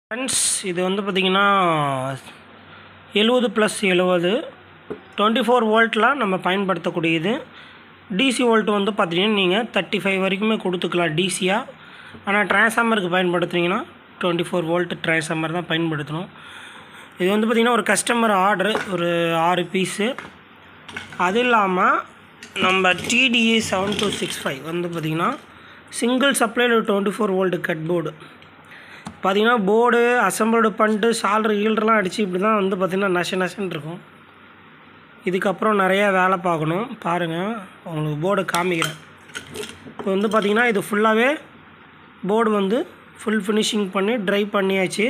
friends இது வந்து பார்த்திங்கன்னா எழுபது ப்ளஸ் எழுபது டுவெண்ட்டி ஃபோர் வோல்ட்டில் நம்ம பயன்படுத்தக்கூடியது டிசி வோல்ட் வந்து பார்த்தீங்கன்னா நீங்கள் தேர்ட்டி ஃபைவ் வரைக்குமே கொடுத்துக்கலாம் டிசியாக ஆனால் டிரான்ஸ்ஃபார்மருக்கு பயன்படுத்துனீங்கன்னா டுவெண்ட்டி ஃபோர் வோல்ட் டிரான்ஸ்ஃபார்மர் தான் பயன்படுத்தணும் இது வந்து பார்த்திங்கன்னா ஒரு கஸ்டமர் ஆர்டரு ஒரு ஆறு பீஸு அது இல்லாமல் நம்ம TDA seven two six five வந்து பார்த்திங்கன்னா சிங்கிள் சப்ளையில் twenty four volt cut board பார்த்தீங்கன்னா போர்டு அசம்பிள்டு பண்ணிட்டு சால்ரு ஈல்டெலாம் அடித்து இப்படி தான் வந்து பார்த்திங்கன்னா நச நசன்னு இருக்கும் இதுக்கப்புறம் நிறையா வேலை பார்க்கணும் பாருங்கள் உங்களுக்கு போர்டு காமிக்கிறேன் இப்போ வந்து பார்த்திங்கன்னா இது ஃபுல்லாகவே போர்டு வந்து ஃபுல் ஃபினிஷிங் பண்ணி ட்ரை பண்ணியாச்சு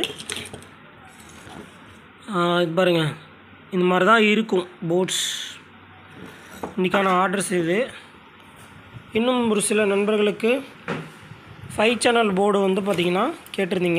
ஆஹ் இது பாருங்கள் இந்த மாதிரி தான் இருக்கும் போர்ட்ஸ் இன்றைக்கான ஆர்டர்ஸ் இது இன்னும் ஒரு சில நண்பர்களுக்கு ஃபைவ் சேனல் போர்டு வந்து பார்த்திங்கன்னா கேட்டிருந்தீங்க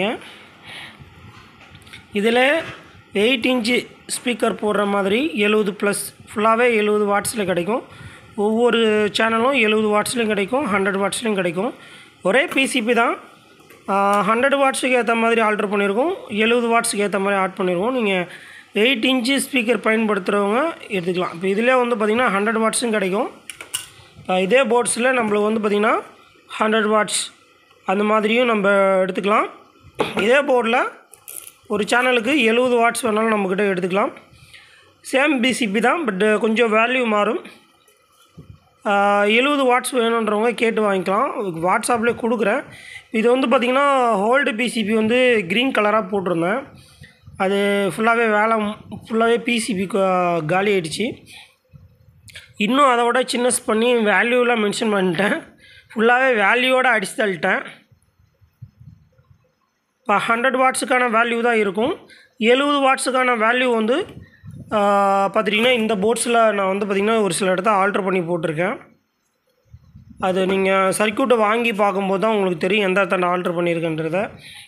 இதில் எயிட் இன்ச்சு ஸ்பீக்கர் போடுற மாதிரி எழுபது ப்ளஸ் ஃபுல்லாகவே எழுபது வாட்ஸில் கிடைக்கும் ஒவ்வொரு சேனலும் எழுபது வாட்ஸ்லையும் கிடைக்கும் ஹண்ட்ரட் வாட்ஸ்லையும் கிடைக்கும் ஒரே பிசிபி தான் ஹண்ட்ரட் வாட்ஸுக்கு ஏற்ற மாதிரி ஆல்ட்ரு பண்ணியிருக்கோம் எழுபது வாட்ஸுக்கு ஏற்ற மாதிரி ஆட் பண்ணியிருக்கோம் நீங்கள் எயிட் இன்ச்சு ஸ்பீக்கர் பயன்படுத்துகிறவங்க எடுத்துக்கலாம் இப்போ இதிலே வந்து பார்த்திங்கன்னா ஹண்ட்ரட் வாட்ஸும் கிடைக்கும் அஹ் இதே போர்ட்ஸில் நம்மளுக்கு வந்து பார்த்திங்கன்னா ஹண்ட்ரட் வாட்ஸ் அந்த மாதிரியும் நம்ம எடுத்துக்கலாம் இதே போர்டில் ஒரு சேனலுக்கு எழுபது வாட்ஸ் வேணாலும் நம்மக்கிட்ட எடுத்துக்கலாம் சேம் பிசிபி தான் பட் கொஞ்சம் வேல்யூ மாறும் எழுபது வாட்ஸ் வேணுன்றவங்க கேட்டு வாங்கிக்கலாம் வாட்ஸ்அப்லேயே கொடுக்குறேன் இது வந்து பார்த்திங்கன்னா ஹோல்டு பிசிபி வந்து க்ரீன் கலராக போட்டிருந்தேன் அது ஃபுல்லாகவே வேலை ஃபுல்லாகவே பிசிபி காலி ஆயிடுச்சு இன்னும் அதை விட சின்னஸ் பண்ணி வேல்யூலாம் மென்ஷன் பண்ணிட்டேன் ஃபுல்லாகவே வேல்யூவோட அடிச்சு தள்ளிட்டேன் இப்போ ஹண்ட்ரட் வாட்ஸுக்கான வேல்யூ தான் இருக்கும் எழுபது வாட்ஸுக்கான வேல்யூ வந்து பார்த்துட்டிங்கன்னா இந்த போர்ட்ஸில் நான் வந்து பார்த்திங்கன்னா ஒரு சில இடத்த ஆல்ட்ரு பண்ணி போட்டிருக்கேன் அது நீங்கள் சர்க்கியூட்டை வாங்கி பார்க்கும்போது தான் உங்களுக்கு தெரியும் எந்த இடத்த நான் ஆல்ட்ரு பண்ணியிருக்கேன்றத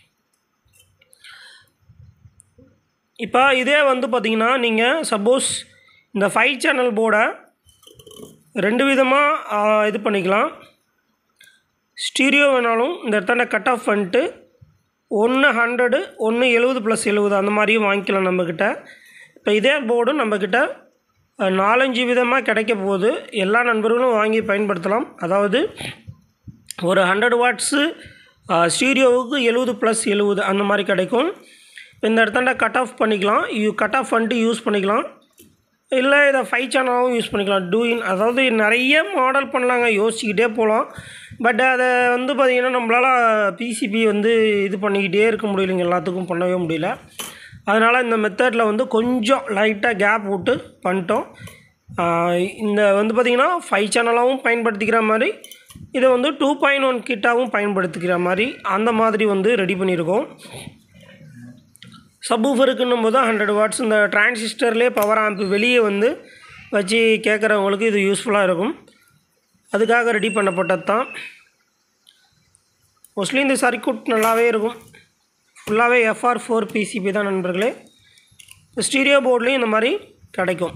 இப்போ இதே வந்து பார்த்திங்கன்னா நீங்கள் சப்போஸ் இந்த ஃபைவ் சேனல் போர்டை ரெண்டு விதமாக இது பண்ணிக்கலாம் ஸ்டீரியோ வேணாலும் இந்த இடத்துல கட் ஆஃப் பண்ணிட்டு ஒன்று ஹண்ட்ரடு ஒன்று எழுபது ப்ளஸ் எழுபது அந்த மாதிரியும் வாங்கிக்கலாம் நம்மக்கிட்ட இப்போ இதே போர்டும் நம்மக்கிட்ட அஹ், நாலஞ்சு விதமாக கிடைக்க போகுது எல்லா நண்பர்களும் வாங்கி பயன்படுத்தலாம் அதாவது ஒரு ஹண்ட்ரட் வாட்ஸு ஸ்டீரியோவுக்கு எழுபது ப்ளஸ் எழுபது அந்த மாதிரி கிடைக்கும் இந்த இடத்தாண்ட கட் ஆஃப் பண்ணிக்கலாம் யூ கட் ஆஃப் பண்ணிட்டு யூஸ் பண்ணிக்கலாம் இல்லை இதை ஃபைவ் சேனலாகவும் யூஸ் பண்ணிக்கலாம் டூஇன் அதாவது நிறைய மாடல் பண்ணலாங்க யோசிச்சுக்கிட்டே போகலாம் பட் அதை வந்து பார்த்திங்கன்னா நம்மளால் பிசிபி வந்து இது பண்ணிக்கிட்டே இருக்க முடியலைங்க எல்லாத்துக்கும் பண்ணவே முடியல அதனால் இந்த மெத்தடில் வந்து கொஞ்சம் லைட்டாக கேப் விட்டு பண்ணிட்டோம் ஆஹ் இந்த வந்து பார்த்திங்கன்னா ஃபைவ் சேனலாகவும் பயன்படுத்திக்கிற மாதிரி இதை வந்து டூ பாயிண்ட் ஒன் கிட்டாகவும் பயன்படுத்திக்கிற மாதிரி அந்த மாதிரி வந்து ரெடி பண்ணியிருக்கோம் சப்வூஃபருக்குன்னும் போது ஹண்ட்ரட் வாட்ஸ் இந்த டிரான்சிஸ்டர்லேயே பவர் ஆம்ப் வெளியே வந்து வச்சு கேட்குறவங்களுக்கு இது யூஸ்ஃபுல்லாக இருக்கும் அதுக்காக ரெடி பண்ணப்பட்டது தான் மோஸ்ட்லி இந்த சர்க்யூட் நல்லாவே இருக்கும் ஃபுல்லாகவே எஃப்ஆர் ஃபோர் பிசிபி தான் நண்பர்களே ஸ்டீரியோ போர்ட்லேயும் இந்த மாதிரி கிடைக்கும்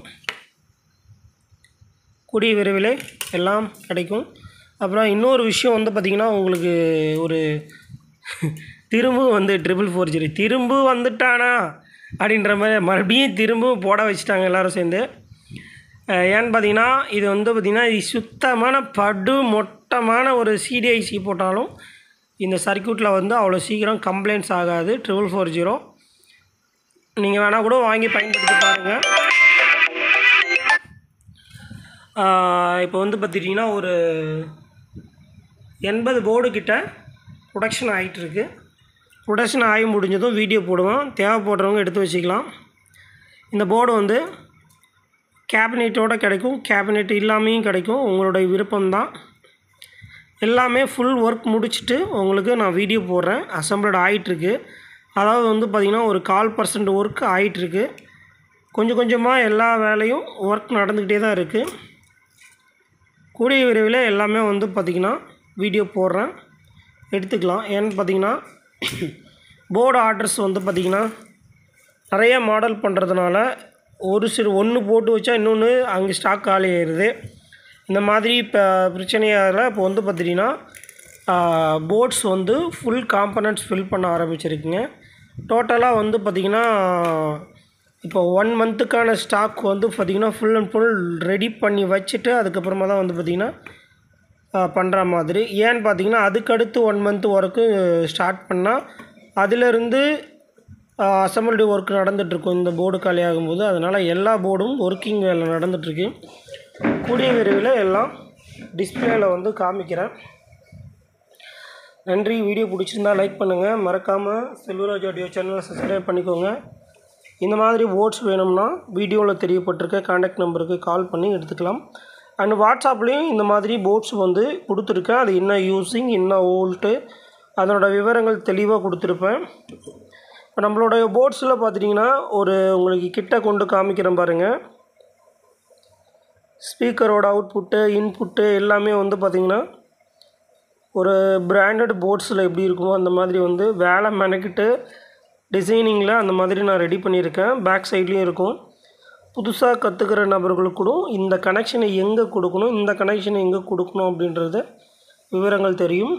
கூடிய விரைவில் எல்லாம் கிடைக்கும் அப்புறம் இன்னொரு விஷயம் வந்து பார்த்திங்கன்னா உங்களுக்கு ஒரு திரும்ப வந்து ட்ரிபிள் ஃபோர் ஜீரோ திரும்ப வந்துட்டானா அப்படின்ற மாதிரி மறுபடியும் திரும்பவும் போட வச்சுட்டாங்க எல்லோரும் சேர்ந்து அஹ் ஏன்னு பார்த்தீங்கன்னா இது வந்து பார்த்திங்கன்னா இது சுத்தமான படு மொட்டமான ஒரு சிடிஐசி போட்டாலும் இந்த சர்க்யூட்டில் வந்து அவ்வளோ சீக்கிரம் கம்ப்ளைண்ட்ஸ் ஆகாது ட்ரிபிள் ஃபோர் ஜீரோ நீங்கள் வேணால் கூட வாங்கி பயன்படுத்தி பாருங்கள் இப்போ வந்து பார்த்துட்டிங்கன்னா ஒரு எண்பது போர்டு கிட்ட ப்ரொடக்ஷன் ஆகிட்டுருக்கு ப்ரொடக்ஷன் ஆகி முடிஞ்சதும் வீடியோ போடுவோம் தேவைப்படுறவங்க எடுத்து வச்சுக்கலாம் இந்த போர்டு வந்து கேபினெட்டோட கிடைக்கும் கேபினெட் இல்லாமையும் கிடைக்கும் உங்களுடைய விருப்பம்தான் எல்லாமே ஃபுல் ஒர்க் முடிச்சுட்டு உங்களுக்கு நான் வீடியோ போடுறேன் அசம்பிளட் ஆகிட்டுருக்கு அதாவது வந்து பார்த்திங்கன்னா ஒரு கால் பர்சன்ட் ஒர்க் ஆகிட்டுருக்கு கொஞ்சம் கொஞ்சமாக எல்லா வேலையும் ஒர்க் நடந்துக்கிட்டே தான் இருக்குது கூடிய விரைவில் எல்லாமே வந்து பார்த்திங்கன்னா வீடியோ போடுறேன் எடுத்துக்கலாம் ஏன்னு பார்த்தீங்கன்னா போர்டு ஆர்டர்ஸ் வந்து பார்த்திங்கன்னா நிறைய மாடல் பண்ணுறதுனால ஒரு சில ஒன்று போட்டு வச்சா இன்னொன்று அங்கே ஸ்டாக் காலி ஆயிடுது இந்த மாதிரி இப்போ பிரச்சனையால் இப்போ வந்து பார்த்திங்கன்னா போர்ட்ஸ் வந்து ஃபுல் காம்பனண்ட்ஸ் ஃபில் பண்ண ஆரம்பிச்சிருக்குங்க டோட்டலாக வந்து பார்த்திங்கன்னா இப்போ ஒன் மந்த்துக்கான ஸ்டாக் வந்து பார்த்திங்கன்னா ஃபுல் அண்ட் ஃபுல் ரெடி பண்ணி வச்சுட்டு அதுக்கப்புறமா தான் வந்து பார்த்திங்கன்னா பண்ணுற மாதிரி ஏன்னு பார்த்தீங்கன்னா அதுக்கடுத்து ஒன் மந்த் ஒர்க்கு ஸ்டார்ட் பண்ணால் அதிலிருந்து அசம்பிளி ஒர்க் நடந்துகிட்ருக்கும் இந்த போர்டு காலி ஆகும்போது அதனால் எல்லா போர்டும் ஒர்க்கிங் வேலை நடந்துகிட்ருக்கு கூடிய விரைவில் எல்லாம் டிஸ்பிளேயில் வந்து காமிக்கிறேன் நன்றி வீடியோ பிடிச்சிருந்தா லைக் பண்ணுங்கள் மறக்காமல் செல்வராஜ் ஆடியோ சேனலை சப்ஸ்கிரைப் பண்ணிக்கோங்க இந்த மாதிரி போர்ட்ஸ் வேணும்னா வீடியோவில் தெரியப்பட்டிருக்க காண்டாக்ட் நம்பருக்கு கால் பண்ணி எடுத்துக்கலாம் அண்ட் வாட்ஸ்அப்லேயும் இந்த மாதிரி போர்ட்ஸ் வந்து கொடுத்துருக்கேன் அது என்ன யூஸிங் என்ன ஓல்ட்டு அதனோட விவரங்கள் தெளிவாக கொடுத்துருப்பேன் இப்போ நம்மளோட போர்ட்ஸில் பார்த்துட்டிங்கன்னா ஒரு உங்களுக்கு கிட்ட கொண்டு காமிக்கிறேன் பாருங்கள் ஸ்பீக்கரோட அவுட்புட்டு இன்புட்டு எல்லாமே வந்து பார்த்திங்கன்னா ஒரு பிராண்டட் போர்ட்ஸில் எப்படி இருக்குமோ அந்த மாதிரி வந்து வேலை மெனக்கிட்டு டிசைனிங்கில் அந்த மாதிரி நான் ரெடி பண்ணியிருக்கேன் பேக் சைட்லேயும் இருக்கும் புதுசாக கற்றுக்கிற நபர்களுக்கு கூட இந்த கனெக்ஷனை எங்கே கொடுக்கணும் இந்த கனெக்ஷனை எங்கே கொடுக்கணும் அப்படின்றது விவரங்கள் தெரியும்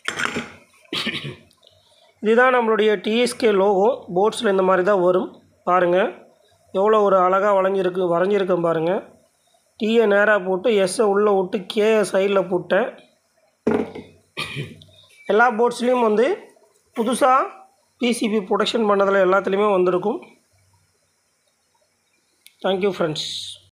இதுதான் நம்மளுடைய டிஎஸ்கே லோகோ போர்ட்ஸில் இந்த மாதிரி தான் வரும் பாருங்கள் எவ்வளோ ஒரு அழகாக வளைஞ்சிருக்கு வரைஞ்சிருக்கேன் பாருங்கள் டீயை நேராக போட்டு எஸ்ஸை உள்ளே விட்டு கே சைடில் போட்டேன் எல்லா போர்ட்ஸ்லேயும் வந்து புதுசாக பிசிபி ப்ரொடக்ஷன் பண்ணதில் எல்லாத்துலேயுமே வந்திருக்கும் தேங்க்யூ ஃப்ரெண்ட்ஸ்